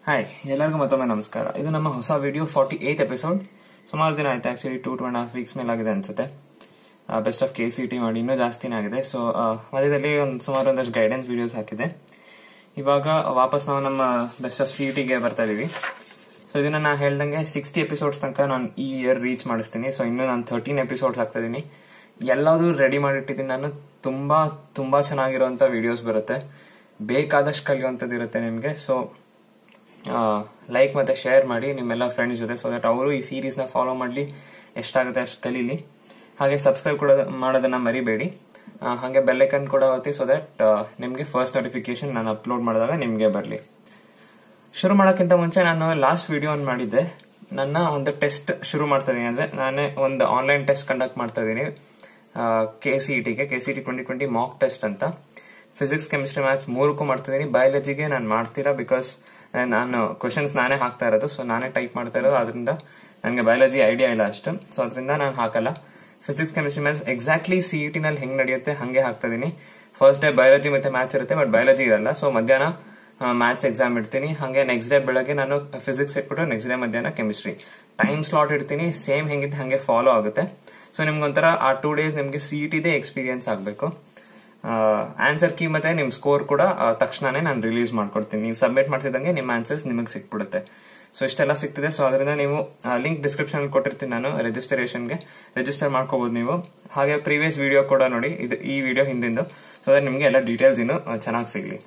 Hi ಎಲ್ಲರಿಗೂ ಮತ್ತೊಮ್ಮೆ ನಮಸ್ಕಾರ ಇದು ನಮ್ಮ ಹೊಸ ವಿಡಿಯೋ ಫಾರ್ಟಿ ಏತ್ ಎಪಿಸೋಡ್ ಸುಮಾರು ದಿನ ಆಯ್ತು actually two two and half weeks ಮೇಲೆ ಆಗಿದೆ ಅನ್ಸುತ್ತೆ best of K C T ಮಾಡಿ ಇನ್ನೂ ಜಾಸ್ತಿನೇ ಆಗಿದೆ ಸೊ ಮಧ್ಯದಲ್ಲಿ ಒಂದು ಸುಮಾರು ಒಂದಷ್ಟು ಗೈಡೆನ್ಸ್ ವಿಡಿಯೋಸ್ ಹಾಕಿದೆ ಇವಾಗ ವಾಪಸ್ ನಾವು ನಮ್ಮ ಬೆಸ್ಟ್ ಆಫ್ ಸಿ ಟಿಗೆ ಬರ್ತಾ ಇದೀವಿ ಸೊ ಇದನ್ನ ನಾ ಹೇಳ್ದಂಗೆ ಸಿಕ್ಸ್ಟಿ ಎಪಿಸೋಡ್ಸ್ ತನಕ ನಾನು ಈ ಇಯರ್ ರೀಚ್ ಮಾಡಿಸ್ತೀನಿ ಸೊ ಇನ್ನು ನಾನು ಥರ್ಟೀನ್ ಎಪಿಸೋಡ್ಸ್ ಹಾಕ್ತಾ ಇದೀನಿ ಎಲ್ಲದೂ ರೆಡಿ ಮಾಡಿಟ್ಟಿದ್ದೀನಿ ನಾನು ತುಂಬಾ ತುಂಬಾ ಚೆನ್ನಾಗಿರುವಂತ ವಿಡಿಯೋಸ್ ಬರುತ್ತೆ ಬೇಕಾದಷ್ಟು ಕಲಿಯುವಂಥದ್ದು ಇರುತ್ತೆ ನಿಮಗೆ ಸೊ ಲೈಕ್ ಮತ್ತೆ ಶೇರ್ ಮಾಡಿ ನಿಮ್ಮೆಲ್ಲ ಫ್ರೆಂಡ್ಸ್ ಜೊತೆ ಸೊ ದಟ್ ಅವರು ಈ ಸೀರೀಸ್ನ ಫಾಲೋ ಮಾಡಲಿ ಎಷ್ಟಾಗುತ್ತೆ ಅಷ್ಟು ಕಲೀಲಿ ಹಾಗೆ ಸಬ್ಸ್ಕ್ರೈಬ್ ಕೂಡ ಮಾಡೋದನ್ನ ಮರಿಬೇಡಿ ಆ, ಹಾಗೆ ಬೆಲ್ಲೈಕನ್ ಕೂಡ ಒತ್ತಿ ಸೊ ದಟ್ ನಿಮಗೆ ಫಸ್ಟ್ ನೋಟಿಫಿಕೇಶನ್ ನಾನು ಅಪ್ಲೋಡ್ ಮಾಡಿದಾಗ ನಿಮಗೆ ಬರಲಿ ಶುರು ಮಾಡೋಕ್ಕಿಂತ ಮುಂಚೆ ನಾನು ಲಾಸ್ಟ್ ವಿಡಿಯೋ ಮಾಡಿದ್ದೆ ನನ್ನ ಒಂದು ಟೆಸ್ಟ್ ಶುರು ಮಾಡ್ತಾ ಇದೀನಿ ಅಂದ್ರೆ ನಾನೇ ಒಂದು ಆನ್ಲೈನ್ ಟೆಸ್ಟ್ ಕಂಡಕ್ಟ್ ಮಾಡ್ತಾ ಇದ್ದೀನಿ ಕೆ ಸಿ ಟಿಗೆ K C T twenty twenty mock test ಅಂತ ಫಿಸಿಕ್ಸ್ ಕೆಮಿಸ್ಟ್ರಿ ಮ್ಯಾಥ್ಸ್ ಮೂರಕ್ಕೂ ಮಾಡ್ತಾ ಇದೀನಿ ಬಯಾಲಜಿಗೆ ನಾನು ಮಾಡ್ತೀರಾ ಬಿಕಾಸ್ ನಾನು ಕ್ವಶನ್ಸ್ ನಾನೇ ಹಾಕ್ತಾ ಇರೋದು ಸೊ ನಾನೇ ಟೈಪ್ ಮಾಡ್ತಾ ಇರೋದು ಅದರಿಂದ ನನಗೆ ಬಯಾಲಜಿ ಐಡಿಯಾ ಇಲ್ಲ ಅಷ್ಟು ಸೊ ಅದರಿಂದ ನಾನು ಹಾಕಲ್ಲ physics chemistry maths exactly C E ನಲ್ಲಿ ಹೆಂಗ್ ನಡೆಯುತ್ತೆ ಹಂಗೆ ಹಾಕ್ತಾ ಇದೀನಿ ಫಸ್ಟ್ ಡೇ ಬಯಾಲಜಿ ಮತ್ತೆ ಮ್ಯಾಥ್ಸ್ ಇರುತ್ತೆ ಬಟ್ ಬಯಾಲಜಿ ಇರಲ್ಲ ಸೊ ಮಧ್ಯಾಹ್ನ ಮ್ಯಾಥ್ಸ್ ಎಕ್ಸಾಮ್ ಇಡ್ತೀನಿ ಹಾಗೆ ನೆಕ್ಸ್ಟ್ ಡೇ ಬೆಳಗ್ಗೆ ನಾನು ಫಿಸಿಕ್ಸ್ ಇಟ್ಬಿಟ್ಟು ನೆಕ್ಸ್ಟ್ ಡೇ ಮಧ್ಯಾಹ್ನ ಕೆಮಿಸ್ಟ್ರಿ ಟೈಮ್ ಸ್ಲಾಟ್ ಇಡ್ತೀನಿ ಸೇಮ್ ಹೆಂಗಿತ್ತು ಹಂಗೆ ಫಾಲೋ ಆಗುತ್ತೆ ಸೊ ನಿಮ್ಗೊಂಥರ ಆ ಟೂ ಡೇಸ್ ನಿಮ್ಗೆ ಸಿ ಇ ಟಿದೇ ಎಕ್ಸ್ಪೀರಿಯನ್ಸ್ ಆಗಬೇಕು ಆನ್ಸರ್ ಕೀ ಮತ್ತೆ ನಿಮ್ ಸ್ಕೋರ್ ಕೂಡ ಆ, ತಕ್ಷಣನೇ ನಾನು ರಿಲೀಸ್ ಮಾಡ್ಕೊಡ್ತೀನಿ ನೀವು ಸಬ್ಮಿಟ್ ಮಾಡ್ತಿದ್ದಂಗೆ ನಿಮ್ಮ ಆನ್ಸರ್ಸ್ ನಿಮಗೆ ಸಿಕ್ಬಿಡುತ್ತೆ ಸೊ ಇಷ್ಟೆಲ್ಲ ಸಿಗ್ತಿದೆ ಸೊ ಅದರಿಂದ ನೀವು ಲಿಂಕ್ ಡಿಸ್ಕ್ರಿಪ್ಷನ್ ಕೊಟ್ಟಿರ್ತೀನಿ ನಾನು ರಿಜಿಸ್ಟರೇಷನ್ಗೆ ರಿಜಿಸ್ಟರ್ ಮಾಡ್ಕೋಬಹುದು ನೀವು ಹಾಗೆ ಪ್ರೀವಿಯಸ್ ವಿಡಿಯೋ ಕೂಡ ನೋಡಿ ಇದು ಈ ವಿಡಿಯೋ ಹಿಂದಿಂದು ಸೊ ಅದ್ರ ನಿಮಗೆ ಎಲ್ಲ ಡೀಟೇಲ್ಸ್ ಇನ್ನು ಚೆನ್ನಾಗಿ ಸಿಗ್ಲಿ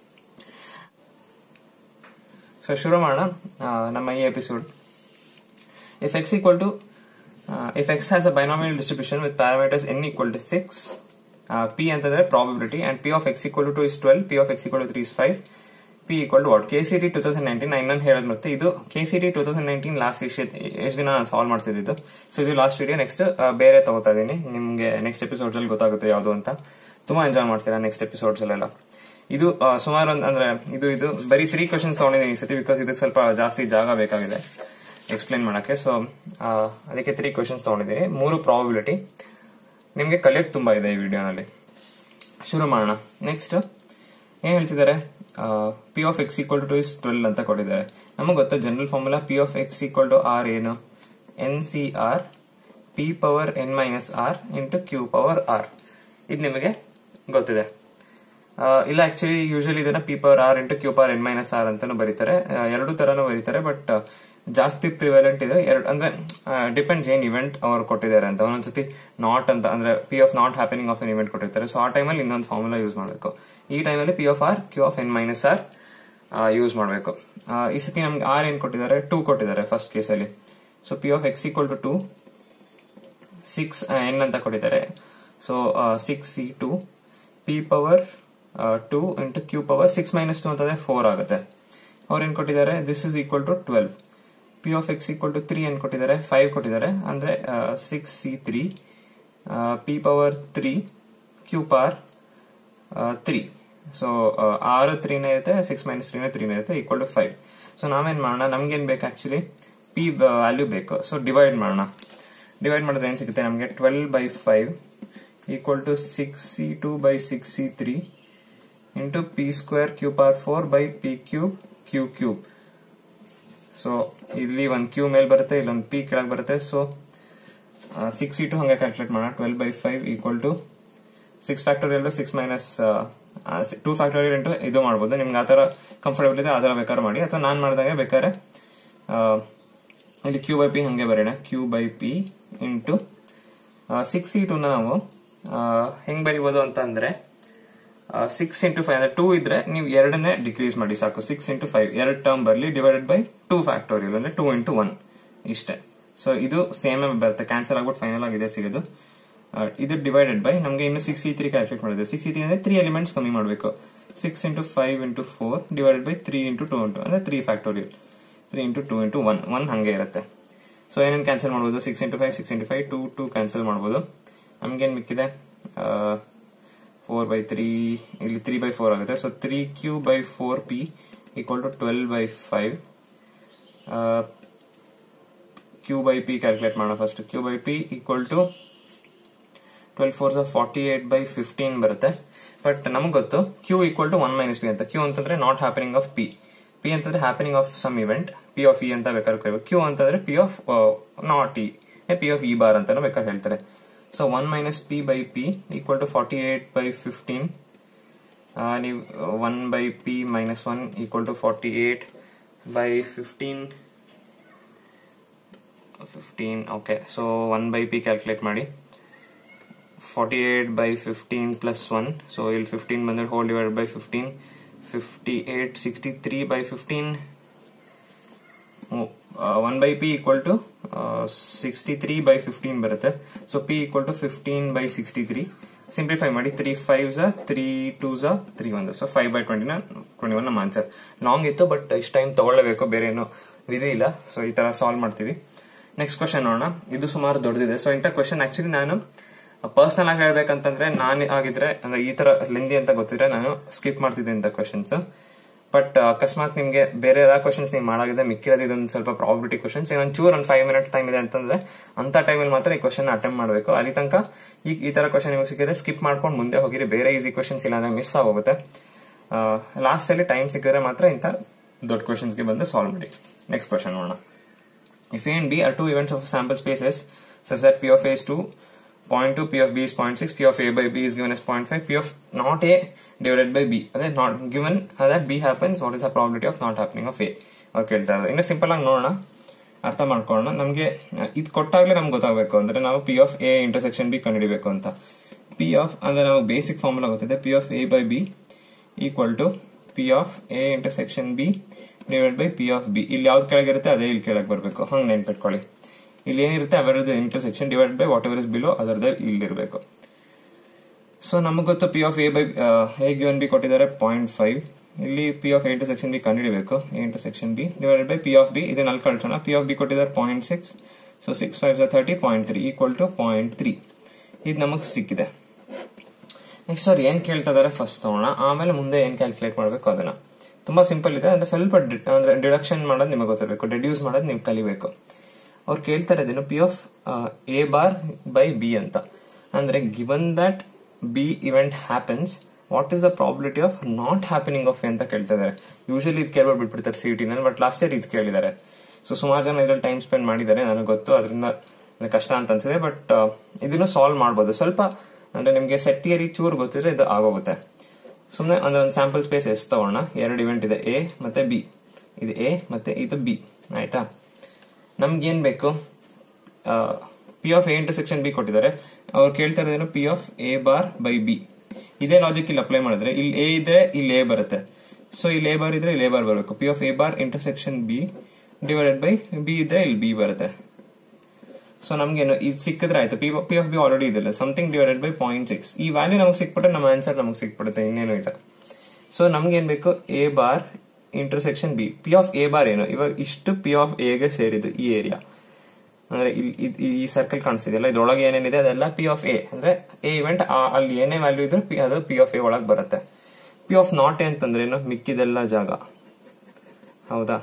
ಸೊ ಶುರು ಮಾಡೋಣ ಆ, ನಮ್ಮ ಈ episode if x equal to uh, if x has a binomial distribution with parameters n equal to 6 uh, p ಅಂತಂದ್ರೆ probability and p of x equal to 2 is 12 p of x equal to 3 is 5 p equal to what KCT 2019 ನಾ ಇನ್ನೊಂದು ಹೇಳೋದು ಮತ್ತೆ ಇದು KCT 2019 last ಎಷ್ಟು ದಿನ ನಾನು solve ಮಾಡ್ತಿದ್ದು ಸೊ ಇದು ಲಾಸ್ಟ್ ವಿಡಿಯೋ ನೆಕ್ಸ್ಟ್ ಬೇರೆ ತಗೋತಾ ಇದೀನಿ ನಿಮ್ಗೆ ನೆಕ್ಸ್ಟ್ ಎಪಿಸೋಡ್ಸ್ ಅಲ್ಲಿ ಗೊತ್ತಾಗುತ್ತೆ ಯಾವುದು ಅಂತ ತುಂಬಾ ಎಂಜಾಯ್ ಮಾಡ್ತೀರಾ ನೆಕ್ಸ್ಟ್ ಎಪಿಸೋಡ್ಸ್ ಅಲ್ಲೆಲ್ಲ ಇದು ಆ, ಸುಮಾರು ಒಂದ್- ಅಂದ್ರೆ ಇದು ಇದು ಬರೀ ತ್ರೀ ಕ್ವಶನ್ಸ್ ತಗೊಂಡಿದ್ದೀನಿ ಈ ಸತಿ ಬಿಕಾಸ್ ಇದಕ್ಕೆ ಸ್ವಲ್ಪ ಜಾಸ್ತಿ ಜಾಗ ಬೇಕಾಗಿದೆ ಎಕ್ಸ್ಪ್ಲೇನ್ ಮಾಡಕ್ಕೆ ಸೊ ಅದಕ್ಕೆ ತ್ರೀ ಕ್ವಶನ್ಸ್ ತಗೊಂಡಿದ್ದೀನಿ ಮೂರು ಪ್ರಾಬಿಲಿಟಿ ನಿಮಗೆ ಕಲಿಯೋಕೆ ತುಂಬಾ ಇದೆ ಈ ವಿಡಿಯೋನಲ್ಲಿ ಶುರು ಮಾಡೋಣ ನೆಕ್ಸ್ಟ್ ಏನ್ ಹೇಳ್ತಿದ್ದಾರೆ P of X equal to is twelve ಅಂತ ಕೊಟ್ಟಿದ್ದಾರೆ ನಮಗೆ ಗೊತ್ತಾ general formula P of X equal to R ಏನು N C R P power N minus R into Q power R ಇದು ನಿಮಗೆ ಗೊತ್ತಿದೆ ಆ, ಇಲ್ಲ ಆಕ್ಚುಲಿ ಯೂಶಲಿ ಇದನ್ನ P power R into Q power N minus R ಅಂತಾನು ಬರೀತಾರೆ ಆ, ಎರಡು ತರನು ಬರೀತಾರೆ ಬಟ್ ಜಾಸ್ತಿ ಪ್ರಿವೆಲೆಂಟ್ ಇದೆ ಎರಡು ಅಂದ್ರೆ ಡಿಪೆಂಡ್ಸ್ ಏನ್ ಇವೆಂಟ್ ಅವ್ರು ಕೊಟ್ಟಿದ್ದಾರೆ ಅಂತ ಒಂದೊಂದ್ಸತಿ ನಾಟ್ ಅಂತ ಅಂದ್ರೆ P of not happening of an event ಕೊಟ್ಟಿರ್ತಾರೆ ಸೊ ಆ ಟೈಮಲ್ಲಿ ಇನ್ನೊಂದು ಫಾರ್ಮುಲಾ ಯೂಸ್ ಮಾಡಬೇಕು ಈ ಟೈಮಲ್ಲಿ P of R Q of N minus R use ಮಾಡಬೇಕು ಈ ಸತಿ ನಮ್ಗೆ ಆರ್ ಏನ್ ಕೊಟ್ಟಿದ್ದಾರೆ ಟೂ ಕೊಟ್ಟಿದ್ದಾರೆ ಫಸ್ಟ್ ಕೇಸಲ್ಲಿ so P of X equal to two six N ಅಂತ ಕೊಟ್ಟಿದ್ದಾರೆ so six C two P power two into Q power six minus two ಅಂತಂದ್ರೆ ಫೋರ್ ಆಗುತ್ತೆ ಅವ್ರು ಏನ್ ಕೊಟ್ಟಿದ್ದಾರೆ this is equal to twelve P of X equal to three ಏನ್ ಕೊಟ್ಟಿದ್ದಾರೆ five ಕೊಟ್ಟಿದ್ದಾರೆ ಅಂದ್ರೆ six C three P power three Q power three so ಆರು ತ್ರೀನೇ ಇರುತ್ತೆ ಸಿಕ್ಸ್ ಮೈನಸ್ ತ್ರೀನೇ ತ್ರೀನೇ ಇರುತ್ತೆ ಈಕ್ವಲ್ ಟು ಫೈವ್ ಸೊ ನಾವೇನ್ ಮಾಡೋಣ ನಮ್ಗೇನ್ ಬೇಕು ಆಕ್ಚುಲಿ ಪಿ ವ್ಯಾಲ್ಯೂ ಬೇಕು ಸೊ ಡಿವೈಡ್ ಮಾಡೋಣ ಡಿವೈಡ್ ಮಾಡಿದ್ರೆ ಏನ್ ಸಿಗುತ್ತೆ ನಮಗೆ twelve by five equal to six C two by six C three into P square Q power four by P cube Q cube so ಇಲ್ಲಿ ಒಂದು ಕ್ಯೂ ಮೇಲ್ ಬರುತ್ತೆ ಇಲ್ಲೊಂದು ಪಿ ಕೆಳಗೆ ಬರುತ್ತೆ ಸೊ ಸಿಕ್ಸ್ ಸಿ ಟು ಹಂಗೆ ಕ್ಯಾಲ್ಕುಲೇಟ್ ಮಾಡೋಣ twelve by five equal to six factorial six minus two factorial into ಇದು ಮಾಡ್ಬೋದು ನಿಮ್ಗೆ ಆ ಥರ ಕಂಫರ್ಟಬಲ್ ಇದೆ ಆ ಥರ ಬೇಕಾದ್ರೆ ಮಾಡಿ ಅಥವಾ ನಾನು ಮಾಡಿದಾಗೆ ಬೇಕಾದ್ರೆ ಆ, ಇಲ್ಲಿ ಕ್ಯೂ ಬೈ ಪಿ ಹಂಗೆ ಬರೋಣ Q by P into six C ಟೂನ ನಾವು ಆ, ಹೆಂಗ್ ಬರಿಬೋದು ಅಂತ ಅಂದ್ರೆ ಸಿಕ್ಸ್ ಇಂಟು ಫೈವ್ ಅಂದ್ರೆ ಟೂ ಇದ್ರೆ ನೀವು ಎರಡನ್ನೇ ಡಿಕ್ರೀಸ್ ಮಾಡಿ ಸಾಕು ಸಿಕ್ಸ್ ಇಂಟು ಫೈವ್ ಎರಡು ಟರ್ಮ್ ಬರಲಿ ಡಿವೈಡೆಡ್ ಬೈ ಟೂ ಫ್ಯಾಕ್ಟೋರಿಯಲ್ ಅಂದ್ರೆ ಟೂ ಇಂಟು ಒನ್ ಇಷ್ಟೇ ಸೊ ಇದು ಸೇಮ್ ಬರುತ್ತೆ ಕ್ಯಾನ್ಸಲ್ ಆಗ್ಬಿಟ್ಟು ಫೈನಲ್ ಆಗಿದೆ ಸಿಗೋದು ಆ, ಇದು ಡಿವೈಡೆಡ್ ಬೈ ನಮಗೆ ಇನ್ನು ಸಿಕ್ಸ್ ಸಿ ತ್ರೀ ಕ್ಯಾಲ್ಕುಲೇಟ್ ಮಾಡಿದೆ ಸಿಕ್ಸ್ ಸಿ ತ್ರೀ ಅಂದ್ರೆ ತ್ರೀ ಎಲಿಮೆಂಟ್ಸ್ ಕಮ್ಮಿ ಮಾಡಬೇಕು six into five into four divided by three into two into ಅಂದ್ರೆ three factorial three into two into one one ಹಂಗೆ ಇರುತ್ತೆ ಸೊ ಏನೇನು ಕ್ಯಾನ್ಸಲ್ ಮಾಡ್ಬೋದು six into five six into five two two cancel ಮಾಡ್ಬೋದು ನಮ್ಗೇನು ಮಿಕ್ಕಿದೆ ಫೋರ್ ಬೈ ತ್ರೀ ಇಲ್ಲಿ three by four ಆಗುತ್ತೆ so three Q by four P equal to twelve by five Q by P calculate ಮಾಡೋಣ first Q by P equal to twelve force forty eight by fifteen ಬರುತ್ತೆ but ನಮಗೆ ಗೊತ್ತು Q equal to one minus P ಅಂತ Q ಅಂತಂದ್ರೆ not happening of P P ಅಂತಂದ್ರೆ happening of some event P of E ಅಂತ ಬೇಕಾದ್ರೆ ಕರಿಬೇಕು Q ಅಂತಂದ್ರೆ P of not E P of E bar ಅಂತಾನು ಬೇಕಾದ್ರೆ ಹೇಳ್ತಾರೆ so one minus P by P equal to forty eight by fifteen ನೀವು one by P minus one equal to forty eight by fifteen fifteen okay so one by P calculate ಮಾಡಿ forty eight by fifteen plus one so ಇಲ್ಲಿ fifteen ಬಂದ್ರೆ whole divide by fifteen fifty eight sixty three by fifteen one by P equal to sixty three by fifteen ಬರುತ್ತೆ so P equal to fifteen by sixty three simplify ಮಾಡಿ three five ಝ three two ಝ three one so five by ಟ್ವೆಂಟಿನ twenty one ನಮ್ಮ answer long ಇತ್ತು but ಇಷ್ಟು time ತಗೊಳ್ಳೇಬೇಕು ಬೇರೆ ಏನು ವಿಧಿ ಇಲ್ಲ ಸೊ ಈ ತರ ಸಾಲ್ವ್ ಮಾಡ್ತೀವಿ ನೆಕ್ಸ್ಟ್ ಕ್ವಶನ್ ನೋಡೋಣ ಇದು ಸುಮಾರು ದೊಡ್ಡದಿದೆ ಸೊ ಇಂಥ ಕ್ವಶನ್ ಆಕ್ಚುಲಿ ನಾನು ಪರ್ಸನಲ್ ಆಗಿ ಹೇಳ್ಬೇಕಂತಂದ್ರೆ ನಾನು ಆಗಿದ್ರೆ ಅಂದ್ರೆ ಈ ತರ ಲೆಂದಿ ಅಂತ ಗೊತ್ತಿದ್ರೆ ನಾನು ಸ್ಕಿಪ್ ಮಾಡ್ತಿದ್ದೆ ಇಂಥ ಕ್ವಶನ್ಸ್ ಬಟ್ ಅಕಸ್ಮಾತ್ ನಿಮ್ಗೆ ಬೇರೆ ಯಾವ ಕ್ವಶನ್ಸ್ ನೀವು ಮಾಡಾಗಿದೆ ಮಿಕ್ಕಿರೋದು ಇದೊಂದು ಸ್ವಲ್ಪ ಪ್ರಾಬಿಲಿಟಿ ಕ್ವಶನ್ಸ್ ಇನ್ನೊಂದು ಚೂರ್ ಒಂದು ಫೈವ್ ಮಿನಿಟ್ ಟೈಮ್ ಇದೆ ಅಂತಂದ್ರೆ ಅಂತ ಟೈಮಲ್ಲಿ ಮಾತ್ರ ಈ ಕ್ವಶನ್ ಅಟೆಂಡ್ ಮಾಡಬೇಕು ಅಲ್ಲಿ ತನಕ ಈ ಈ ತರ ಕ್ವಶನ್ ನಿಮಗೆ ಸಿಕ್ಕಿದ್ರೆ ಸ್ಕಿಪ್ ಮಾಡ್ಕೊಂಡು ಮುಂದೆ ಹೋಗಿರಿ ಬೇರೆ ಈಸಿ ಕ್ವಶನ್ಸ್ ಇಲ್ಲ ಅಂದ್ರೆ ಮಿಸ್ ಆಗೋಗುತ್ತೆ ಲಾಸ್ಟ್ ಅಲ್ಲಿ ಟೈಮ್ ಸಿಕ್ಕಿದ್ರೆ ಮಾತ್ರ ಇಂಥ ದೊಡ್ಡ ಕ್ವಶನ್ಸ್ಗೆ ಬಂದು ಸಾಲ್ವ್ ಮಾಡಿ ನೆಕ್ಸ್ಟ್ ಕ್ವಶನ್ ನೋಡೋಣ If A and B are two events of sample spaces such that P of A is 2, 0.2, P of B is 0.6, P of A by B is given as 0.5, P of not A divided by B. Okay, not given uh, that B happens, what is the probability of not happening of A? ಅವ್ರು ಕೇಳ್ತಾ ಇದ್ದಾರೆ ಇನ್ನು simple ಆಗಿ ನೋಡೋಣ ಅರ್ಥ ಮಾಡ್ಕೊಳ್ಳೋಣ ನಮಗೆ ಇದು ಕೊಟ್ಟಾಗ್ಲೇ ನಮ್ಗೆ ಗೊತ್ತಾಗಬೇಕು ಅಂದ್ರೆ ನಾವು P of A intersection B ಕಂಡುಹಿಡಿಬೇಕು ಅಂತ ಪಿ ಆಫ್ ಅಂದ್ರೆ ನಾವು ಬೇಸಿಕ್ ಫಾರ್ಮುಲಾ ಗೊತ್ತಿದೆ P of A by B equal to P of A intersection B divide by P of B ಇಲ್ಲಿ ಯಾವ್ದು ಕೆಳಗಿರುತ್ತೆ ಅದೇ ಇಲ್ಲಿ ಕೆಳಗೆ ಬರಬೇಕು ಹಂಗೆ ನೆನ್ಪಿಟ್ಕೊಳ್ಳಿ ಇಲ್ಲಿ ಏನಿರುತ್ತೆ ಅವೆರದ್ದು intersection divide by whatever is below ಅದರದ್ದು ಇಲ್ಲಿರಬೇಕು ಸೊ ನಮಗೆ ಗೊತ್ತು P of A by A given B ಕೊಟ್ಟಿದ್ದಾರೆ ಪಾಯಿಂಟ್ ಫೈವ್ ಇಲ್ಲಿ P of A intersection B ಕಂಡುಹಿಡಬೇಕು A intersection B divided by P of B ಇದನ್ನ ಅಲ್ಲಿ ಕಳ್ಸೋಣ ಪಿ ಆಫ್ ಬಿ ಕೊಟ್ಟಿದ್ದಾರೆ point six so six five thirty point three equal to point three ಇದು ನಮಗೆ ಸಿಕ್ಕಿದೆ ನೆಕ್ಸ್ಟ್ ಅವ್ರು ಏನ್ ಕೇಳ್ತಾ ಇದಾರೆ ಫಸ್ಟ್ ತಗೋಣ ಆಮೇಲೆ ಮುಂದೆ ಏನ್ ಕ್ಯಾಲ್ಕುಲೇಟ್ ಮಾಡಬೇಕು ಅದನ್ನ ತುಂಬಾ ಸಿಂಪಲ್ ಇದೆ ಅಂದ್ರೆ ಸ್ವಲ್ಪ ಡಿ- ಅಂದ್ರೆ ಡಿಡಕ್ಷನ್ ಮಾಡೋದು ನಿಮಗೆ ಗೊತ್ತಿರಬೇಕು ಡೆಡ್ಯೂಸ್ ಮಾಡೋದು ನೀವು ಕಲಿಬೇಕು ಅವ್ರು ಕೇಳ್ತಾ ಇರೋದೇನು P of A bar by B ಅಂತ ಅಂದ್ರೆ given that B event happens what is the probability of not happening of A ಅಂತ ಕೇಳ್ತಾ ಇದಾರೆ ಯೂಶಲಿ ಇದು ಕೇಳ್ಬಿಟ್ಟು ಬಿಟ್ಬಿಡ್ತಾರೆ ಸಿ ಟಿ ನಲ್ಲಿ ಬಟ್ ಲಾಸ್ಟ್ ಇಯರ್ ಇದು ಕೇಳಿದ್ದಾರೆ ಸೊ ಸುಮಾರು ಜನ ಇದ್ರಲ್ಲಿ ಟೈಮ್ ಸ್ಪೆಂಡ್ ಮಾಡಿದ್ದಾರೆ ನನಗೆ ಗೊತ್ತು ಅದರಿಂದ ಕಷ್ಟ ಅಂತ ಅನ್ಸಿದೆ ಬಟ್ ಇದನ್ನು ಸಾಲ್ವ್ ಮಾಡ್ಬೋದು ಸ್ವಲ್ಪ ಅಂದ್ರೆ ನಿಮಗೆ ಸೆಟ್ ಥಿಯರಿ ಚೂರ್ ಗೊತ್ತಿದ್ರೆ ಇದು ಆಗೋಗುತ್ತೆ ಸುಮ್ಮನೆ ಒಂದು ಸ್ಯಾಂಪಲ್ ಸ್ಪೇಸ್ ಎಸ್ ತಗೋಣ ಎರಡು ಇವೆಂಟ್ ಇದೆ ಎ ಮತ್ತೆ ಬಿ ಇದು ಎ ಮತ್ತೆ ಇದು ಬಿ ಆಯ್ತಾ ನಮ್ಗೆ ಏನ್ ಬೇಕು P of A intersection B ಕೊಟ್ಟಿದ್ದಾರೆ ಅವ್ರು ಕೇಳ್ತಾ ಇರೋದೇನು P of A bar by B ಇದೇ ಲಾಜಿಕ್ ಇಲ್ಲಿ ಅಪ್ಲೈ ಮಾಡಿದ್ರೆ ಇಲ್ಲಿ ಎ ಇದ್ರೆ ಇಲ್ಲಿ ಎ ಬರುತ್ತೆ ಸೊ ಇಲ್ಲಿ ಎ ಬಾರ್ ಇದ್ರೆ ಇಲ್ಲಿ ಎ ಬಾರ್ ಬರಬೇಕು P of A bar intersection B divided by B ಇದ್ರೆ ಇಲ್ಲಿ ಬಿ ಬರುತ್ತೆ ಸೊ ನಮ್ಗೇನು ಇದು ಸಿಕ್ಕಿದ್ರೆ ಆಯ್ತು P P of B already ಇದೆಲ್ಲ something divided by point six ಈ ವ್ಯಾಲ್ಯೂ ನಮಗೆ ಸಿಕ್ಬಿಟ್ರೆ ನಮ್ಮ ಆನ್ಸರ್ ನಮಗೆ ಸಿಕ್ಬಿಡುತ್ತೆ ಇನ್ನೇನು ಇಲ್ಲ ಸೊ ನಮ್ಗೆ ಏನ್ ಬೇಕು A bar intersection B P of A bar ಏನು ಇವಾಗ ಇಷ್ಟು ಪಿ ಆಫ್ ಎಗೆ ಸೇರಿದ್ದು ಈ ಏರಿಯಾ ಅಂದ್ರೆ ಇಲ್ಲಿ ಇದ್- ಈ ಸರ್ಕಲ್ ಕಾಣಿಸ್ತಿದೆಯಲ್ಲ ಇದ್ರೊಳಗೆ ಏನೇನಿದೆ ಅದೆಲ್ಲ ಪಿ ಆಫ್ ಎ ಅಂದ್ರೆ ಎ ಇವೆಂಟ್ ಅಲ್ಲಿ ಏನೇ ವ್ಯಾಲ್ಯೂ ಇದ್ರೆ ಪಿ ಅದು ಪಿ ಆಫ್ ಎ ಒಳಗೆ ಬರುತ್ತೆ ಪಿ ಆಫ್ ನಾಟ್ ಎ ಅಂತಂದ್ರೆ ಏನು ಮಿಕ್ಕಿದೆಲ್ಲ ಜಾಗ ಹೌದಾ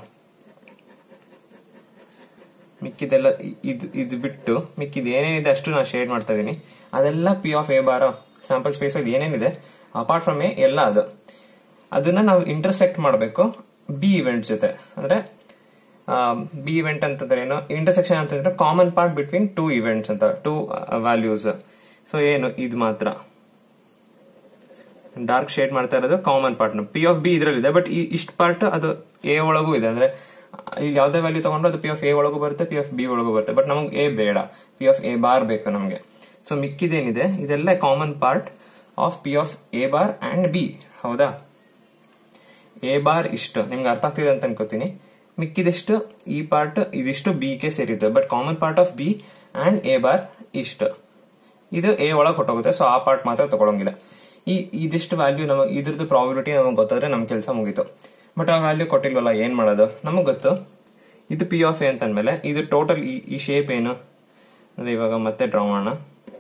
ಮಿಕ್ಕಿದೆಲ್ಲ ಇದು ಇದು ಬಿಟ್ಟು ಮಿಕ್ಕಿದ ಏನೇನಿದೆ ಅಷ್ಟು ನಾನು ಶೇಡ್ ಮಾಡ್ತಾ ಇದೀನಿ ಅದೆಲ್ಲ P of A bar sample space ಅಲ್ಲಿ ಏನೇನಿದೆ ಅಪಾರ್ಟ್ ಫ್ರಮ್ ಎ ಎಲ್ಲ ಅದು ಅದನ್ನ ನಾವು ಇಂಟರ್ಸೆಕ್ಟ್ ಮಾಡಬೇಕು ಬಿ ಇವೆಂಟ್ ಜೊತೆ ಅಂದ್ರೆ ಬಿ ಇವೆಂಟ್ ಅಂತಂದ್ರೆ ಏನು ಇಂಟರ್ಸೆಕ್ಷನ್ ಅಂತಂದ್ರೆ common part between two events ಅಂತ ಟೂ ವ್ಯಾಲ್ಯೂಸ್ ಸೊ ಏನು ಇದು ಮಾತ್ರ ಡಾರ್ಕ್ ಶೇಡ್ ಮಾಡ್ತಾ ಇರೋದು common part P of B ಇದ್ರಲ್ಲಿದೆ ಬಟ್ ಈ ಇಷ್ಟು ಪಾರ್ಟ್ ಅದು ಎ ಒಳಗೂ ಇದೆ ಅಂದ್ರೆ ಇಲ್ಲಿ ಯಾವ್ದೇ ವ್ಯಾಲ್ಯೂ ತಗೊಂಡ್ರು ಅದು ಪಿ ಆಫ್ ಎ ಒಳಗೂ ಬರುತ್ತೆ ಪಿ ಆಫ್ ಬಿ ಒಳಗೂ ಬರುತ್ತೆ ಬಟ್ ನಮಗೆ ಎ ಬೇಡ ಪಿ ಆಫ್ ಎ ಬಾರ್ ಬೇಕು ನಮಗೆ ಸೊ ಮಿಕ್ಕಿದೇನಿದೆ ಇದೆಲ್ಲ common part of P of A bar and B ಹೌದಾ ಎ ಬಾರ್ ಇಷ್ಟು ನಿಮ್ಗೆ ಅರ್ಥ ಆಗ್ತಿದೆ ಅಂತ ಅನ್ಕೋತೀನಿ ಮಿಕ್ಕಿದಷ್ಟು ಈ ಪಾರ್ಟ್ ಇದಿಷ್ಟು ಬಿ ಗೆ ಸೇರಿದೆ but common part of B and A bar ಇಷ್ಟು ಇದು ಎ ಒಳಗೆ ಹೊಟ್ಟೋಗುತ್ತೆ ಸೊ ಆ ಪಾರ್ಟ್ ಮಾತ್ರ ತಗೊಳಂಗಿಲ್ಲ ಈ ಇದಿಷ್ಟು ವ್ಯಾಲ್ಯೂ ನಮಗೆ ಇದ್ರದ್ದು ಪ್ರಾಬಿಲಿಟಿ ನಮಗೆ ಗೊತ್ತಾದ್ರೆ ನಮ್ ಕೆಲಸ ಮುಗೀತು ಬಟ್ ಆ ವ್ಯಾಲ್ಯೂ ಕೊಟ್ಟಿಲ್ವಲ್ಲ ಏನ್ ಮಾಡೋದು ನಮಗ್ ಗೊತ್ತು ಇದು ಪಿ ಆಫ್ ಎ ಅಂತ ಅಂದ್ಮೇಲೆ ಇದು ಟೋಟಲ್ ಈ ಶೇಪ್ ಏನು ಅಂದ್ರೆ ಇವಾಗ ಮತ್ತೆ ಡ್ರಾ ಮಾಡೋಣ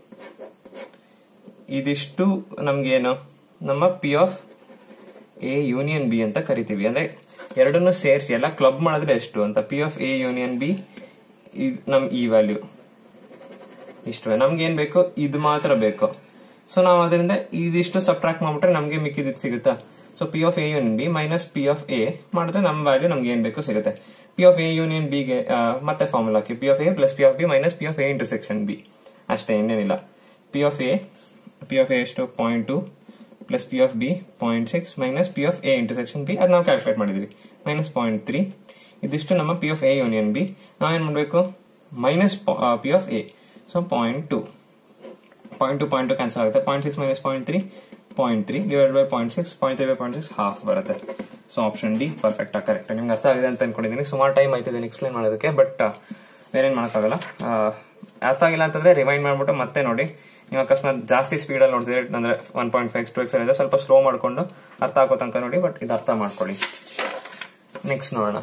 ಇದಿಷ್ಟು ನಮ್ಗೇನು ನಮ್ಮ P of A union B ಅಂತ ಕರಿತೀವಿ ಅಂದ್ರೆ ಎರಡನ್ನು ಸೇರಿಸಿ ಎಲ್ಲ ಕ್ಲಬ್ ಮಾಡಿದ್ರೆ ಎಷ್ಟು ಅಂತ P of A union B ನಮ್ ಈ ವ್ಯಾಲ್ಯೂ ಇಷ್ಟು ನಮ್ಗೆ ಏನ್ ಬೇಕು ಇದು ಮಾತ್ರ ಬೇಕು ಸೊ ನಾವು ಅದರಿಂದ ಇದಿಷ್ಟು ಸಬ್ಟ್ರಾಕ್ಟ್ ಮಾಡ್ಬಿಟ್ರೆ ನಮ್ಗೆ ಮಿಕ್ಕಿದ್ ಸಿಗುತ್ತಾ so P of A union B minus P of A ಮಾಡಿದ್ರೆ ನಮ್ಮ ವ್ಯಾಲ್ಯೂ ನಮ್ಗೆ ಏನ್ ಬೇಕು ಸಿಗುತ್ತೆ ಪಿ ಆಫ್ ಎ ಯೂನಿಯನ್ ಬಿಗೆ ಮತ್ತೆ ಫಾರ್ಮುಲಾ ಹಾಕಿ P of A plus P of B minus P of A intersection B ಅಷ್ಟೇ ಇನ್ನೇನಿಲ್ಲ P of A P of A ಎಷ್ಟು point two plus P of B point six minus P of A intersection B ಅದು ನಾವು calculate ಮಾಡಿದ್ವಿ minus point three ಇದಿಷ್ಟು ನಮ್ಮ P of A union B ನಾವೇನ್ ಮಾಡಬೇಕು minus P of A so point two point two point two cancel ಆಗುತ್ತೆ point six minus point three point three divide by point six point three by point six half ಬರುತ್ತೆ so option D perfect ಆಗಿ correct ನಿಮ್ಗೆ ಅರ್ಥ ಆಗಿದೆ ಅಂತ ಅನ್ಕೊಂಡಿದ್ದೀನಿ ಸುಮಾರು time ಆಯ್ತಿದೆ ಎಕ್ಸ್ಪ್ಲೈನ್ ಮಾಡೋದಕ್ಕೆ ಬಟ್ ಬೇರೇನು ಮಾಡೋಕ್ಕಾಗಲ್ಲ ಆ, ಅರ್ಥ ಆಗಿಲ್ಲ ಅಂತಂದ್ರೆ ರಿವೈಂಡ್ ಮಾಡ್ಬಿಟ್ಟು ಮತ್ತೆ ನೋಡಿ ನೀವು ಅಕಸ್ಮಾತ್ ಜಾಸ್ತಿ ಸ್ಪೀಡಲ್ಲಿ ನೋಡ್ತಿದ್ರೆ ಅಂದ್ರೆ one point five two X ಇದೆ ಸ್ವಲ್ಪ ಸ್ಲೋ ಮಾಡ್ಕೊಂಡು ಅರ್ಥ ಆಗೋ ತನಕ ನೋಡಿ ಬಟ್ ಇದು ಅರ್ಥ ಮಾಡ್ಕೊಳ್ಳಿ ನೆಕ್ಸ್ಟ್ ನೋಡೋಣ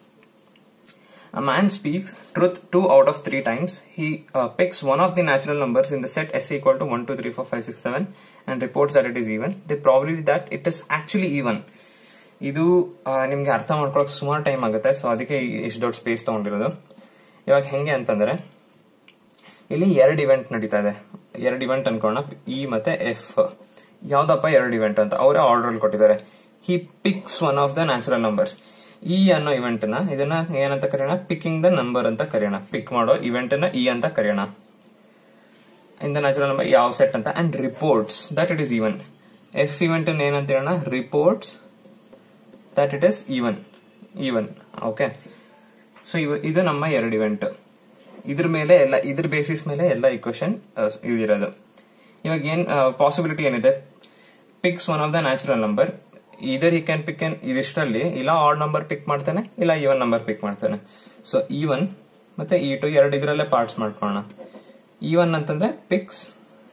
A man speaks truth two out of three times. He uh, picks one of the natural numbers in the set s equal to 1, 2, 3, 4, 5, 6, 7 and reports that it is even. The probability that it is actually even. ಇದು ಆ, ನಿಮ್ಗೆ ಅರ್ಥ ಮಾಡ್ಕೊಳಕ್ ಸುಮಾರು time ಆಗುತ್ತೆ so ಅದಕ್ಕೆ ಇಷ್ಟು ದೊಡ್ಡ ಸ್ಪೇಸ್ ತಗೊಂಡಿರೋದು ಇವಾಗ ಹೆಂಗೆ ಅಂತಂದ್ರೆ ಇಲ್ಲಿ ಎರಡು ಇವೆಂಟ್ ನಡೀತಾ ಇದೆ ಎರಡು ಇವೆಂಟ್ ಅನ್ಕೋಣ ಇ ಮತ್ತೆ ಎಫ್ ಯಾವ್ದಪ್ಪ ಎರಡು ಇವೆಂಟ್ ಅಂತ ಅವರೇ ಆರ್ಡರ್ ಅಲ್ಲಿ ಕೊಟ್ಟಿದ್ದಾರೆ he picks one of the natural numbers E ಅನ್ನೋ ಇವೆಂಟ್ ನ ಇದನ್ನ ಏನಂತ ಕರೆಯೋಣ ಪಿಕ್ಕಿಂಗ್ ದ ನಂಬರ್ ಅಂತ ಕರೆಯೋಣ ಪಿಕ್ ಮಾಡೋ ಇವೆಂಟ್ ನ ಇ ಅಂತ ಕರೆಯೋಣ ಇನ್ ದ ನ್ಯಾಚುರಲ್ ನಂಬರ್ ಯಾವ ಸೆಟ್ ಅಂತ and reports that it is even F event ಏನಂತ ಹೇಳೋಣ reports that it is even even okay so ಇದು ನಮ್ಮ ಎರಡು ಇವೆಂಟ್ ಇದ್ರ ಮೇಲೆ ಎಲ್ಲ ಇದ್ರ ಬೇಸಿಸ್ ಮೇಲೆ ಎಲ್ಲ ಇಕ್ವೇಶನ್ ಇದಿರೋದು ಇವಾಗ ಏನ್ ಪಾಸಿಬಿಲಿಟಿ ಏನಿದೆ picks one of the natural number ಇದರ್ ಈ ಕ್ಯಾನ್ ಪಿಕ್ ಇದಿಷ್ಟರಲ್ಲಿ ಇಲ್ಲ ಆಡ್ ನಂಬರ್ ಪಿಕ್ ಮಾಡ್ತಾನೆ ಇಲ್ಲ ಈವನ್ ನಂಬರ್ ಪಿಕ್ ಮಾಡ್ತಾನೆ ಸೊ ಇ ಒನ್ ಮತ್ತೆ ಇ ಟು ಎರಡು ಇದರಲ್ಲೇ ಪಾರ್ಟ್ಸ್ ಮಾಡ್ಕೊಳ್ಳೋಣ ಇ ಒನ್ ಅಂತಂದ್ರೆ picks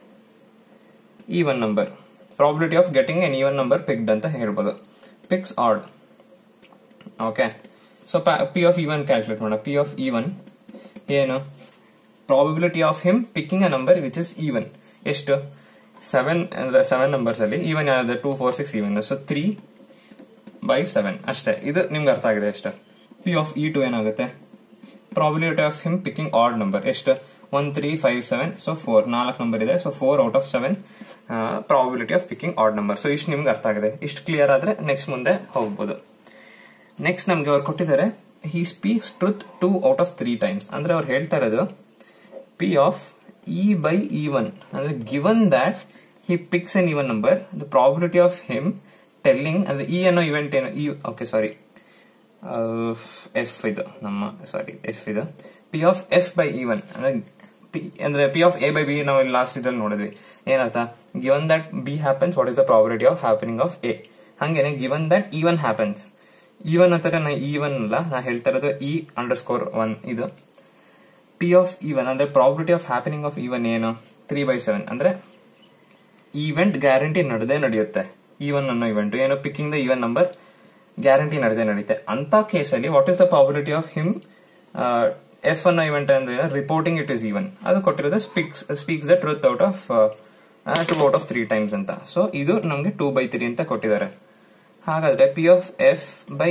E one number probability of getting an even number picked ಅಂತ ಹೇಳ್ಬೋದು picks odd okay so P of E one calculate ಮಾಡೋಣ P of E one ಏನು probability of him picking a number which is even ಎಷ್ಟು seven ಅಂದ್ರೆ seven numbers ಅಲ್ಲಿ even ಯಾವ್ದು two four six even so three by seven ಅಷ್ಟೇ ಇದು ನಿಮ್ಗೆ ಅರ್ಥ ಆಗಿದೆ ಎಷ್ಟು ಪಿ ಆಫ್ ಇ ಟು ಏನಾಗುತ್ತೆ probability of him picking odd number ಎಷ್ಟು one three five seven so four ನಾಲ್ಕು ನಂಬರ್ ಇದೆ so four out of seven probability of picking odd number so ಇಷ್ಟು ನಿಮ್ಗೆ ಅರ್ಥ ಆಗಿದೆ ಇಷ್ಟು ಕ್ಲಿಯರ್ ಆದ್ರೆ ನೆಕ್ಸ್ಟ್ ಮುಂದೆ ಹೋಗ್ಬೋದು ನೆಕ್ಸ್ಟ್ ನಮ್ಗೆ ಅವ್ರು ಕೊಟ್ಟಿದ್ದಾರೆ he speaks truth two out of three times ಅಂದ್ರೆ ಅವ್ರು ಹೇಳ್ತಾ ಇರೋದು P of E by E one ಅಂದ್ರೆ given that he picks an even number the probability of him telling ಅಂದ್ರೆ ಇ ಅನ್ನೋ ಇವೆಂಟ್ ಏನು ಇ ಓಕೆ ಸಾರಿ ಎಫ್ ಇದು ನಮ್ಮ ಸಾರಿ ಎಫ್ ಇದು P of F by E one ಅಂದ್ರೆ P ಅಂದ್ರೆ P of A by B ನಾವು last ಇದ್ರಲ್ಲಿ ನೋಡಿದ್ವಿ ಏನರ್ಥ given that B happens what is the probability of happening of A ಹಂಗೇನೆ given that E one happens E one ಅಂತಾರೆ ನಾ E one ಅಲ್ಲ ನಾ ಹೇಳ್ತಾ ಇರೋದು ಇ ಅಂಡರ್ ಸ್ಕೋರ್ ಒನ್ ಇದು ಪಿ ಆಫ್ ಇವನ್ ಅಂದ್ರೆ probability of happening of even ಏನು ತ್ರೀ ಬೈ ಸೆವೆನ್ ಅಂದ್ರೆ ಈವೆಂಟ್ ಗ್ಯಾರಂಟಿ ನಡೆದೇ ನಡೆಯುತ್ತೆ ಈವನ್ ಅನ್ನೋ ಇವೆಂಟ್ ಏನು picking the even number guarantee ನಡೆದೇ ನಡೆಯುತ್ತೆ ಅಂತ ಕೇಸಲ್ಲಿ what is the probability of him F ಅನ್ನೋ ಇವೆಂಟ್ ಅಂದ್ರೆ ರಿಪೋರ್ಟಿಂಗ್ ಇಟ್ ಇಸ್ ಈವನ್ ಅದು ಕೊಟ್ಟಿರೋದು speaks speaks the truth out of two out of three times ಅಂತ ಸೊ ಇದು ನಮಗೆ ಟೂ ಬೈ ತ್ರೀ ಅಂತ ಕೊಟ್ಟಿದ್ದಾರೆ ಹಾಗಾದ್ರೆ P of F by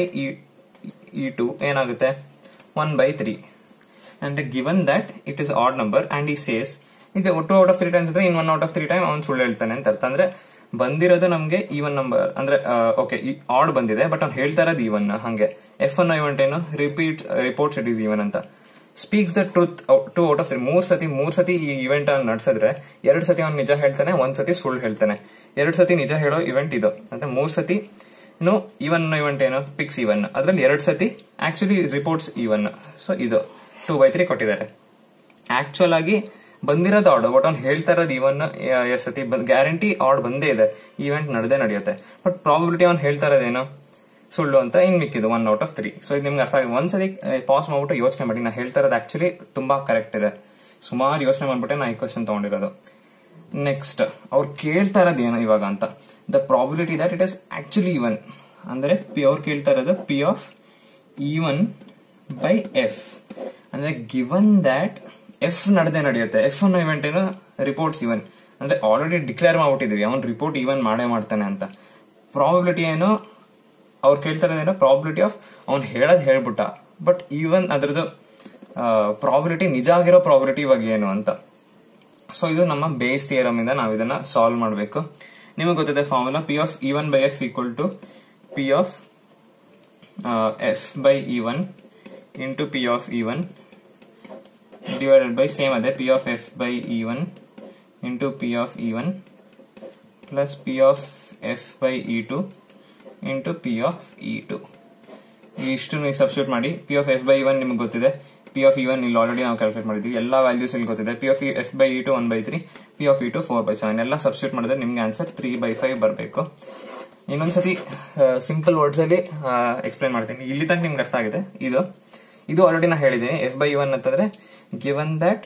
E two ಏನಾಗುತ್ತೆ one by three and given that it is odd number and he says ಇದು two out of three times ಇದ್ರೆ in one out of three time ಅವ್ನು ಸುಳ್ಳು ಹೇಳ್ತಾನೆ ಅಂತ ಅರ್ಥ ಅಂದ್ರೆ ಬಂದಿರೋದು ನಮಗೆ ಈವನ್ ನಂಬರ್ ಅಂದ್ರೆ ಓಕೆ ಆಡ್ ಬಂದಿದೆ ಬಟ್ ಅವ್ನು ಹೇಳ್ತಾ ಇರೋದು ಈವನ್ ಹಂಗೆ ಎಫ್ ಅನ್ನೋ ಇವೆಂಟ್ ಏನು repeat reports it is even ಅಂತ speaks the truth two out of three ಮೂರ್ ಸತಿ ಮೂರ್ ಸತಿ ಈ ಇವೆಂಟ್ ಅನ್ನು ನಡೆಸಿದ್ರೆ ಎರಡ್ ಸತಿ ಅವ್ನು ನಿಜ ಹೇಳ್ತಾನೆ ಒಂದ್ ಸತಿ ಸುಳ್ಳು ಹೇಳ್ತಾನೆ ಎರಡ್ ಸತಿ ನಿಜ ಹೇಳೋ ಇವೆಂಟ್ ಇದು ಅಂದ್ರೆ ಮೂರ್ ಸತಿ ಇನ್ನು ಇವನ್ ಇವೆಂಟ್ ಏನು ಪಿಕ್ಸ್ ಇವನ್ ಅದ್ರಲ್ಲಿ ಎರಡ್ ಸತಿ ಆಕ್ಚುಲಿ ರಿಪೋರ್ಟ್ಸ್ ಇವನ್ ಸೊ ಇದು ಟೂ ಬೈ ತ್ರೀ ಕೊಟ್ಟಿದ್ದಾರೆ ಆಕ್ಚುಲ್ ಆಗಿ ಬಂದಿರೋದು ಆರ್ಡ್ ಬಟ್ ಅವ್ನು ಹೇಳ್ತಾ ಇರೋದು ಇವನ್ ಎಸ್ ಸತಿ ಗ್ಯಾರಂಟಿ ಆರ್ಡ್ ಬಂದೇ ಇದೆ ಇವೆಂಟ್ ನಡೆದೇ ನಡೆಯುತ್ತೆ ಬಟ್ ಪ್ರಾಬಿಲಿಟಿ ಅವ್ನು ಹೇಳ್ತಾ ಇರೋದೇನು ಸುಳ್ಳು ಅಂತ ಇನ್ ಮಿಕ್ಕಿದ್ದು one out of three so ಇದು ನಿಮ್ಗೆ ಅರ್ಥ ಆಗಿ ಒಂದ್ಸತಿ ಪಾಸ್ ಮಾಡ್ಬಿಟ್ಟು ಯೋಚನೆ ಮಾಡಿ ನಾ ಹೇಳ್ತಾ ಇರೋದು ಆಕ್ಚುಲಿ ತುಂಬಾ ಕರೆಕ್ಟ್ ಇದೆ ಸುಮಾರು ಯೋಚನೆ ಮಾಡ್ಬಿಟ್ಟೆ ನಾ ಈ ಕ್ವಶನ್ ತಗೊಂಡಿರೋದು ನೆಕ್ಸ್ಟ್ ಅವ್ರು ಕೇಳ್ತಾ ಇರೋದು ಏನು ಇವಾಗ ಅಂತ the probability that it is actually even ಅಂದ್ರೆ ಪಿ ಅವ್ರು ಕೇಳ್ತಾ ಇರೋದು P of even by F ಅಂದ್ರೆ ಗಿವನ್ ದಟ್ ಎಫ್ ನಡೆದೇ ನಡೆಯುತ್ತೆ ಎಫ್ ಅನ್ನೋ ಇವೆಂಟ್ ಏನು ರಿಪೋರ್ಟ್ಸ್ ಇವನ್ ಅಂದ್ರೆ ಆಲ್ರೆಡಿ ಡಿಕ್ಲೇರ್ ಮಾಡ್ಬಿಟ್ಟಿದೀವಿ ಅವ್ನು ರಿಪೋರ್ಟ್ ಇವನ್ ಮಾಡೇ ಮಾಡ್ತಾನೆ ಅಂತ ಪ್ರಾಬಿಲಿಟಿ ಏನು ಅವ್ರು ಕೇಳ್ತಾ ಇರೋದೇನೋ ಪ್ರಾಬಿಲಿಟಿ ಆಫ್ ಅವ್ನು ಹೇಳೋದ್ ಹೇಳ್ಬಿಟ್ಟ ಬಟ್ ಈವನ್ ಅದ್ರದ್ದು ಪ್ರಾಬಿಲಿಟಿ ನಿಜ ಆಗಿರೋ ಪ್ರಾಬಿಲಿಟಿ ಇವಾಗ ಏನು ಅಂತ ಸೊ ಇದು ನಮ್ಮ ಬೇಸ್ ಥಿಯರಮ್ ಇಂದ ನಾವು ಇದನ್ನ ಸಾಲ್ವ್ ಮಾಡಬೇಕು ನಿಮಗೆ ಗೊತ್ತಿದೆ formula P of E one by F equal to P of F by E one into P of E one divided by same ಅದೇ P of F by E one into P of E one plus P of F by E two into P of E two ಇಷ್ಟು ನೀವು substitute ಮಾಡಿ P of F by one ನಿಮ್ಗೆ ಗೊತ್ತಿದೆ P of E one ಇಲ್ಲಿ already ನಾವು calculate ಮಾಡಿದ್ವಿ ಎಲ್ಲ values ಇಲ್ಲಿ ಗೊತ್ತಿದೆ P of F by E two one by three P of E two four by seven ಎಲ್ಲ ಸಬ್ಸ್ಟಿಟ್ಯೂಟ್ ಮಾಡಿದ್ರೆ ನಿಮ್ಗೆ ಆನ್ಸರ್ ತ್ರೀ ಬೈ ಫೈವ್ ಬರಬೇಕು ಇನ್ನೊಂದ್ಸತಿ ಸಿಂಪಲ್ ವರ್ಡ್ಸ್ ಅಲ್ಲಿ ಎಕ್ಸ್ಪ್ಲೈನ್ ಮಾಡ್ತೀನಿ ಇಲ್ಲಿ ತನಕ ನಿಮ್ಗೆ ಅರ್ಥ ಆಗಿದೆ ಇದು ಇದು ಆಲ್ರೆಡಿ ನಾ ಹೇಳಿದ್ದೀನಿ ಎಫ್ ಬೈ ಒನ್ ಅಂತಂದ್ರೆ ಗಿವನ್ ದಟ್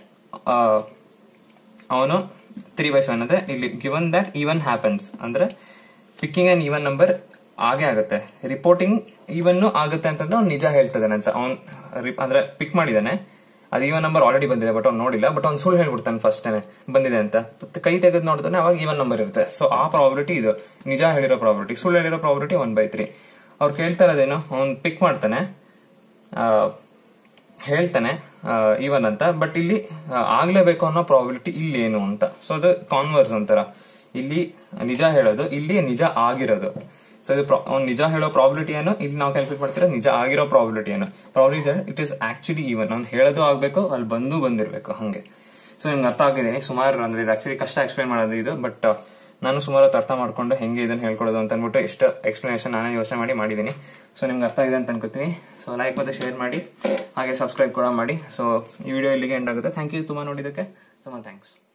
ಅವನು ತ್ರೀ ಬೈ ಸೆವೆನ್ ಅಂದ್ರೆ ಇಲ್ಲಿ ಗಿವನ್ ದಟ್ ಈವನ್ ಹ್ಯಾಪನ್ಸ್ ಅಂದ್ರೆ ಪಿಕ್ಕಿಂಗ್ ಅನ್ ಈವನ್ ನಂಬರ್ ಆಗೇ ಆಗುತ್ತೆ ರಿಪೋರ್ಟಿಂಗ್ ಈವನ್ ಆಗುತ್ತೆ ಅಂತಂದ್ರೆ ಅವ್ನು ನಿಜ ಹೇಳ್ತಿದ್ದಾನೆ ಅಂತ ಅವ್ನ್ ರಿಪ್- ಅಂದ್ರೆ ಪಿಕ್ ಮಾಡಿದಾನೆ ಅದು ಈವನ್ ನಂಬರ್ ಆಲ್ರೆಡಿ ಬಂದಿದೆ ಬಟ್ ಅವ್ನು ನೋಡಿಲ್ಲ ಬಟ್ ಅವ್ನು ಸುಳ್ಳು ಹೇಳ್ಬಿಡ್ತಾನೆ ಫಸ್ಟ್ ಬಂದಿದೆ ಅಂತ ಮತ್ತೆ ಕೈ ತೆಗೆದು ನೋಡಿದ್ರೆ ಅವಾಗ ಈವನ್ ನಂಬರ್ ಇರುತ್ತೆ ಸೊ ಆ ಪ್ರಾಬಿಲಿಟಿ ಇದು ನಿಜ ಹೇಳಿರೋ ಪ್ರಾಬಿಲಿಟಿ ಸುಳ್ಳು ಹೇಳಿರೋ ಪ್ರಾಬಿಲಿಟಿ ಒನ್ ಬೈ ತ್ರೀ ಅವ್ರು ಕೇಳ್ತಾ ಇರೋದೇನು ಅವ್ನು ಪಿಕ್ ಮಾಡ್ತಾನೆ ಆ, ಹೇಳ್ತಾನೆ ಈವನ್ ಅಂತ ಬಟ್ ಇಲ್ಲಿ ಆ, ಆಗ್ಲೇಬೇಕು ಅನ್ನೋ ಪ್ರಾಬಿಲಿಟಿ ಇಲ್ಲಿ ಏನು ಅಂತ ಸೊ ಅದು ಕಾನ್ವರ್ಸ್ ಅಂತಾರ ಇಲ್ಲಿ ನಿಜ ಹೇಳೋದು ಇಲ್ಲಿ ನಿಜ ಆಗಿರೋದು ಸೊ ಇದು ಪ್ರಾ- ಅವ್ನು ನಿಜ ಹೇಳೋ ಪ್ರಾಬಿಲಿಟಿ ಏನು ಇಲ್ಲಿ ನಾವು ಕ್ಯಾಲ್ಕುಲೇಟ್ ಮಾಡ್ತೀರಾ ನಿಜ ಆಗಿರೋ ಪ್ರಾಬಿಲಿಟಿ ಏನು probability it is actually even ಅವ್ನು ಹೇಳೋದು ಆಗ್ಬೇಕು ಅಲ್ಲಿ ಬಂದು ಬಂದಿರ್ಬೇಕು ಹಂಗೆ ಸೊ ನಿಮ್ಗೆ ಅರ್ಥ ಆಗಿದ್ದೀನಿ ಸುಮಾರು ಅಂದ್ರೆ ಇದು ಆಕ್ಚುಲಿ ಕಷ್ಟ ಎಕ್ಸ್ಪ್ಲೈನ್ ಮಾಡೋದು ಇದು ಬಟ್ ನಾನು ಸುಮಾರು ಹೊತ್ತು ಅರ್ಥ ಮಾಡ್ಕೊಂಡು ಹೆಂಗೆ ಇದನ್ನ ಹೇಳ್ಕೊಡೋದು ಅಂತ ಅಂದ್ಬಿಟ್ಟು ಎಷ್ಟು ಎಕ್ಸ್ಪ್ಲನೇಷನ್ ನಾನೇ ಯೋಚನೆ ಮಾಡಿ ಮಾಡಿದ್ದೀನಿ ಸೊ ನಿಮ್ಗೆ ಅರ್ಥ ಆಗಿದೆ ಅಂತ ಅನ್ಕೋತೀನಿ ಸೊ ಲೈಕ್ ಮತ್ತೆ ಶೇರ್ ಮಾಡಿ ಹಾಗೆ ಸಬ್ಸ್ಕ್ರೈಬ್ ಕೂಡ ಮಾಡಿ ಸೊ ಈ ವಿಡಿಯೋ ಇಲ್ಲಿಗೆ ಎಂಡ್ ಆಗುತ್ತೆ ಥ್ಯಾಂಕ್ ಯು ತುಂಬಾ ನೋಡಿದ್ದಕ್ಕೆ ತುಂಬಾ ಥ್ಯಾಂಕ್ಸ್